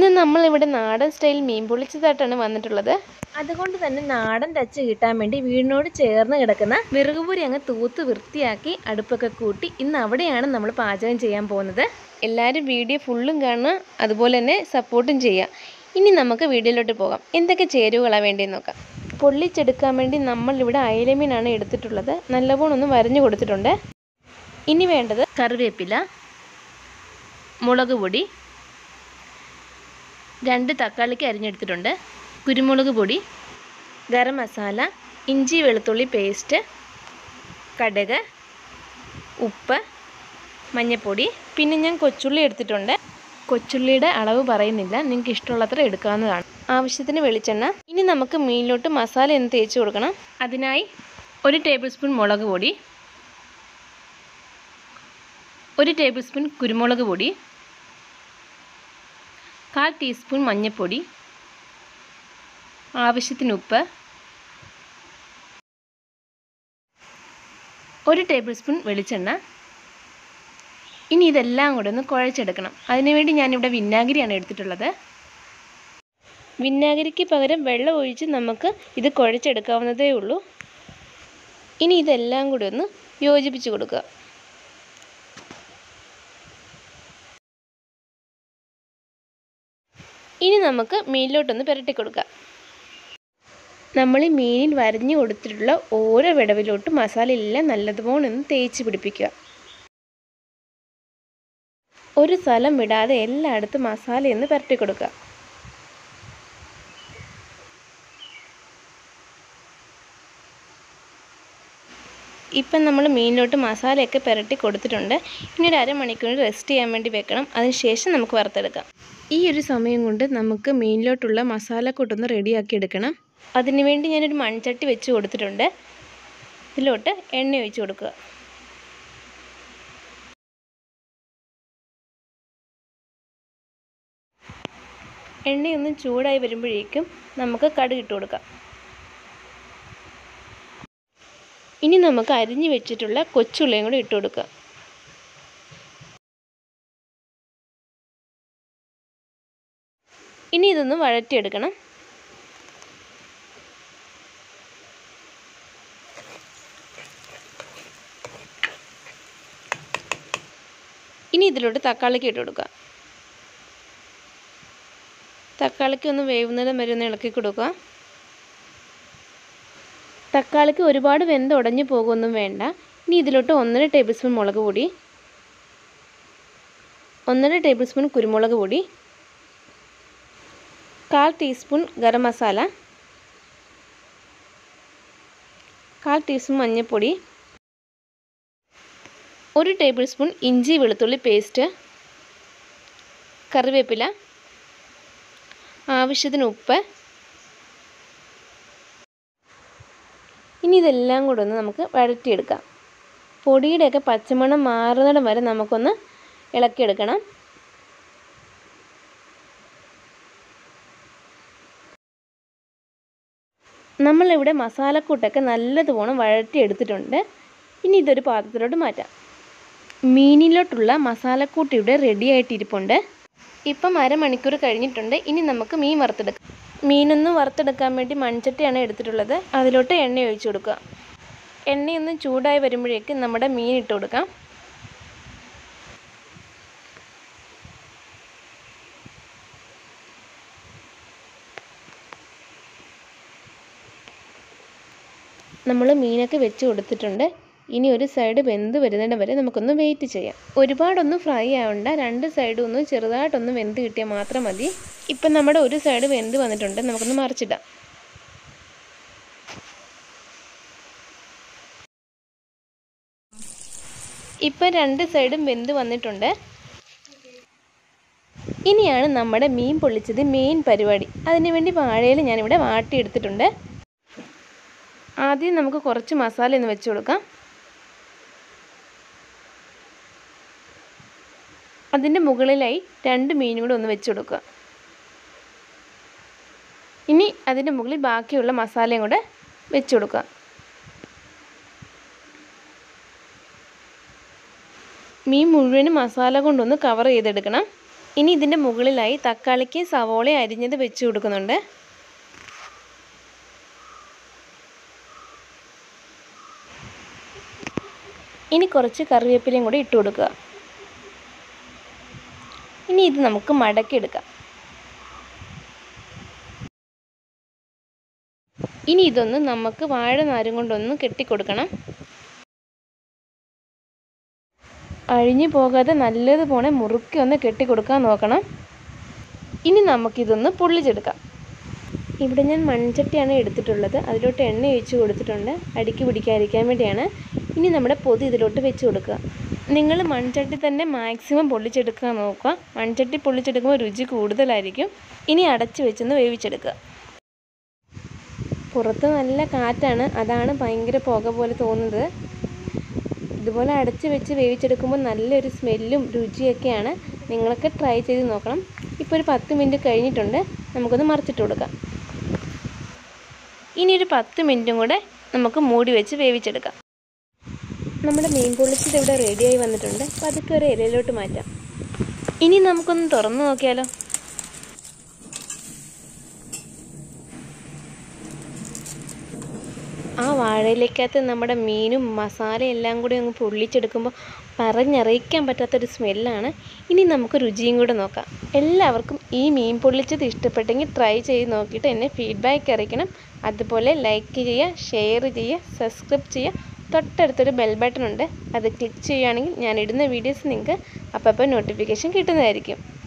ഇന്ന് നമ്മളിവിടെ നാടൻ സ്റ്റൈൽ മീൻ പൊള്ളിച്ചതായിട്ടാണ് വന്നിട്ടുള്ളത് അതുകൊണ്ട് തന്നെ നാടൻ ടച്ച് കിട്ടാൻ വേണ്ടി വീടിനോട് ചേർന്ന് കിടക്കുന്ന വിറകുപൂരി അങ്ങ് തൂത്ത് വൃത്തിയാക്കി അടുപ്പൊക്കെ കൂട്ടി ഇന്ന് അവിടെയാണ് നമ്മൾ പാചകം ചെയ്യാൻ പോകുന്നത് എല്ലാവരും വീഡിയോ ഫുള്ളും കാണുക അതുപോലെ തന്നെ സപ്പോർട്ടും ചെയ്യുക ഇനി നമുക്ക് വീഡിയോയിലോട്ട് പോകാം എന്തൊക്കെ ചേരുവകളാണ് വേണ്ടിയെന്ന് നോക്കാം പൊള്ളിച്ചെടുക്കാൻ വേണ്ടി നമ്മളിവിടെ അയലമീനാണ് എടുത്തിട്ടുള്ളത് നല്ലപോലെ ഒന്ന് വരഞ്ഞു കൊടുത്തിട്ടുണ്ട് ഇനി വേണ്ടത് കറിവേപ്പില മുളക് പൊടി രണ്ട് തക്കാളിക്ക് അരിഞ്ഞെടുത്തിട്ടുണ്ട് കുരുമുളക് പൊടി ഗരം മസാല ഇഞ്ചി വെളുത്തുള്ളി പേസ്റ്റ് കടുക് ഉപ്പ് മഞ്ഞൾപ്പൊടി പിന്നെ ഞാൻ കൊച്ചുള്ളി എടുത്തിട്ടുണ്ട് കൊച്ചുള്ളിയുടെ അളവ് പറയുന്നില്ല നിങ്ങൾക്ക് ഇഷ്ടമുള്ളത്ര എടുക്കാവുന്നതാണ് ആവശ്യത്തിന് വെളിച്ചെണ്ണ ഇനി നമുക്ക് മീനിലോട്ട് മസാല ഒന്ന് തേച്ച് കൊടുക്കണം അതിനായി ഒരു ടേബിൾ സ്പൂൺ മുളക് പൊടി ഒരു ടേബിൾ സ്പൂൺ കുരുമുളക് പൊടി കാൽ ടീസ്പൂൺ മഞ്ഞൾപ്പൊടി ആവശ്യത്തിന് ഉപ്പ് ഒരു ടേബിൾ സ്പൂൺ വെളിച്ചെണ്ണ ഇനി ഇതെല്ലാം കൂടെ ഒന്ന് കുഴച്ചെടുക്കണം അതിനുവേണ്ടി ഞാനിവിടെ വിനാഗിരിയാണ് എടുത്തിട്ടുള്ളത് വിനാഗിരിക്ക് പകരം വെള്ളം ഒഴിച്ച് നമുക്ക് ഇത് കുഴച്ചെടുക്കാവുന്നതേ ഉള്ളൂ ഇനി ഇതെല്ലാം കൂടി ഒന്ന് യോജിപ്പിച്ച് കൊടുക്കുക ഇനി നമുക്ക് മീനിലോട്ടൊന്ന് പുരട്ടി കൊടുക്കാം നമ്മൾ ഈ മീനിൽ വരഞ്ഞു കൊടുത്തിട്ടുള്ള ഓരോ വിടവിലോട്ടും മസാല എല്ലാം നല്ലതുപോലെ ഒന്ന് തേച്ച് പിടിപ്പിക്കുക ഒരു സ്ഥലം വിടാതെ എല്ലായിടത്തും മസാല ഒന്ന് പുരട്ടി കൊടുക്കുക ഇപ്പം നമ്മൾ മീനിലോട്ട് മസാലയൊക്കെ പുരട്ടി കൊടുത്തിട്ടുണ്ട് ഇനി ഒരു അരമണിക്കൂർ റെസ്റ്റ് ചെയ്യാൻ വേണ്ടി വെക്കണം അതിനുശേഷം നമുക്ക് വറുത്തെടുക്കാം ഈ ഒരു സമയം കൊണ്ട് നമുക്ക് മീനിലോട്ടുള്ള മസാലക്കൂട്ടൊന്ന് റെഡിയാക്കി എടുക്കണം അതിനുവേണ്ടി ഞാനൊരു മൺചട്ടി വെച്ച് കൊടുത്തിട്ടുണ്ട് ഇതിലോട്ട് എണ്ണ ഒഴിച്ച് കൊടുക്കുക എണ്ണയൊന്ന് ചൂടായി വരുമ്പോഴേക്കും നമുക്ക് കടുക് ഇട്ട് കൊടുക്കാം ഇനി നമുക്ക് അരിഞ്ഞു വെച്ചിട്ടുള്ള കൊച്ചുള്ളിയും കൂടി ഇട്ട് കൊടുക്കുക ഇനി ഇതൊന്ന് വഴറ്റിയെടുക്കണം ഇനി ഇതിലോട്ട് തക്കാളിക്ക് ഇട്ട് കൊടുക്കുക തക്കാളിക്ക് ഒന്ന് വേവുന്നതും വരെ ഒന്ന് ഇളക്കി കൊടുക്കുക തക്കാളിക്ക് ഒരുപാട് വെന്ത് ഉടഞ്ഞു പോകുമൊന്നും വേണ്ട ഇനി ഇതിലോട്ട് ഒന്നര ടേബിൾ സ്പൂൺ മുളക് പൊടി ഒന്നര ടേബിൾ സ്പൂൺ കുരുമുളക് പൊടി കാൽ ടീസ്പൂൺ ഗരം മസാല കാൽ ടീസ്പൂൺ മഞ്ഞൾപ്പൊടി ഒരു ടേബിൾ സ്പൂൺ ഇഞ്ചി വെളുത്തുള്ളി പേസ്റ്റ് കറിവേപ്പില ആവശ്യത്തിന് ഉപ്പ് ഇനി ഇതെല്ലാം കൂടെ ഒന്ന് നമുക്ക് വഴറ്റിയെടുക്കാം പൊടിയുടെയൊക്കെ പച്ചമണം മാറുന്നിടം വരെ നമുക്കൊന്ന് ഇളക്കിയെടുക്കണം നമ്മളിവിടെ മസാലക്കൂട്ടൊക്കെ നല്ലതുപോലെ വഴറ്റിയെടുത്തിട്ടുണ്ട് ഇനി ഇതൊരു പാത്രത്തിലോട്ട് മാറ്റാം മീനിലോട്ടുള്ള മസാലക്കൂട്ട് ഇവിടെ റെഡി ആയിട്ടിരിപ്പുണ്ട് ഇപ്പം അരമണിക്കൂർ കഴിഞ്ഞിട്ടുണ്ട് ഇനി നമുക്ക് മീൻ വറുത്തെടുക്കാം മീനൊന്ന് വറുത്തെടുക്കാൻ വേണ്ടി മൺചട്ടിയാണ് എടുത്തിട്ടുള്ളത് അതിലോട്ട് എണ്ണ ഒഴിച്ചു കൊടുക്കുക എണ്ണയൊന്ന് ചൂടായി വരുമ്പോഴേക്ക് നമ്മുടെ മീൻ ഇട്ട് കൊടുക്കാം നമ്മൾ മീനൊക്കെ വെച്ച് കൊടുത്തിട്ടുണ്ട് ഇനി ഒരു സൈഡ് വെന്ത് വരുന്നിടം വരെ നമുക്കൊന്ന് വെയിറ്റ് ചെയ്യാം ഒരുപാടൊന്നും ഫ്രൈ ആവണ്ട രണ്ട് സൈഡും ഒന്ന് ചെറുതായിട്ടൊന്ന് വെന്ത് കിട്ടിയാൽ മാത്രം മതി ഇപ്പം നമ്മുടെ ഒരു സൈഡ് വെന്ത് വന്നിട്ടുണ്ട് നമുക്കൊന്ന് മറിച്ചിടാം ഇപ്പം രണ്ട് സൈഡും വെന്ത് വന്നിട്ടുണ്ട് ഇനിയാണ് നമ്മുടെ മീൻ പൊള്ളിച്ചത് മെയിൻ പരിപാടി അതിനുവേണ്ടി വാഴയിൽ ഞാനിവിടെ വാട്ടിയെടുത്തിട്ടുണ്ട് ആദ്യം നമുക്ക് കുറച്ച് മസാല ഒന്ന് വെച്ച് കൊടുക്കാം അതിൻ്റെ മുകളിലായി രണ്ട് മീനും കൂടെ ഒന്ന് വെച്ച് കൊടുക്കുക ഇനി അതിൻ്റെ മുകളിൽ ബാക്കിയുള്ള മസാലയും കൂടെ വെച്ച് കൊടുക്കുക മീൻ മുഴുവനും മസാല കൊണ്ടൊന്ന് കവർ ചെയ്തെടുക്കണം ഇനി ഇതിൻ്റെ മുകളിലായി തക്കാളിക്ക് സവോള അരിഞ്ഞത് വെച്ച് കൊടുക്കുന്നുണ്ട് ഇനി കുറച്ച് കറിവേപ്പിലയും കൂടി ഇട്ട് കൊടുക്കുക ഇനി ഇത് നമുക്ക് മടക്കിയെടുക്കാം ഇനി ഇതൊന്ന് നമുക്ക് വാഴനാരും കൊണ്ടൊന്ന് കെട്ടിക്കൊടുക്കണം അഴിഞ്ഞു പോകാതെ നല്ലതുപോലെ മുറുക്കി ഒന്ന് കെട്ടിക്കൊടുക്കാൻ നോക്കണം ഇനി നമുക്കിതൊന്ന് പൊള്ളിച്ചെടുക്കാം ഇവിടെ ഞാൻ മൺചട്ടിയാണ് എടുത്തിട്ടുള്ളത് അതിലോട്ട് എണ്ണ ഒഴിച്ച് കൊടുത്തിട്ടുണ്ട് അടിക്ക് പിടിക്കാതിരിക്കാൻ വേണ്ടിയാണ് ഇനി നമ്മുടെ പൊതി ഇതിലോട്ട് വെച്ച് കൊടുക്കുക നിങ്ങൾ മൺചട്ടി തന്നെ മാക്സിമം പൊള്ളിച്ചെടുക്കാൻ നോക്കുക മൺചട്ടി പൊള്ളിച്ചെടുക്കുമ്പോൾ രുചി കൂടുതലായിരിക്കും ഇനി അടച്ച് വെച്ചൊന്ന് വേവിച്ചെടുക്കുക പുറത്ത് നല്ല കാറ്റാണ് അതാണ് ഭയങ്കര പുക പോലെ തോന്നുന്നത് ഇതുപോലെ അടച്ച് വെച്ച് വേവിച്ചെടുക്കുമ്പോൾ നല്ലൊരു സ്മെല്ലും രുചിയൊക്കെയാണ് നിങ്ങളൊക്കെ ട്രൈ ചെയ്ത് നോക്കണം ഇപ്പോൾ ഒരു പത്ത് മിനിറ്റ് കഴിഞ്ഞിട്ടുണ്ട് നമുക്കൊന്ന് മറിച്ചിട്ട് കൊടുക്കാം ഇനി ഒരു പത്ത് മിനിറ്റും കൂടെ നമുക്ക് മൂടി വെച്ച് വേവിച്ചെടുക്കാം നമ്മുടെ മീൻ പൊള്ളിച്ചത് ഇവിടെ റെഡിയായി വന്നിട്ടുണ്ട് അപ്പോൾ അതൊക്കെ ഒരു ഇലയിലോട്ട് മാറ്റാം ഇനി നമുക്കൊന്ന് തുറന്നു നോക്കിയാലോ ആ വാഴയിലേക്കകത്ത് നമ്മുടെ മീനും മസാലയും എല്ലാം കൂടി അങ്ങ് പൊള്ളിച്ചെടുക്കുമ്പോൾ പറഞ്ഞറിയിക്കാൻ പറ്റാത്തൊരു സ്മെല്ലാണ് ഇനി നമുക്ക് രുചിയും കൂടെ നോക്കാം എല്ലാവർക്കും ഈ മീൻ പൊള്ളിച്ചത് ഇഷ്ടപ്പെട്ടെങ്കിൽ ട്രൈ ചെയ്ത് നോക്കിയിട്ട് എന്നെ ഫീഡ്ബാക്ക് അറിയിക്കണം അതുപോലെ ലൈക്ക് ചെയ്യുക ഷെയർ ചെയ്യുക സബ്സ്ക്രൈബ് ചെയ്യുക തൊട്ടടുത്തൊരു ബെൽ ബട്ടൺ ഉണ്ട് അത് ക്ലിക്ക് ചെയ്യുകയാണെങ്കിൽ ഞാൻ ഇടുന്ന വീഡിയോസ് നിങ്ങൾക്ക് അപ്പോൾ നോട്ടിഫിക്കേഷൻ കിട്ടുന്നതായിരിക്കും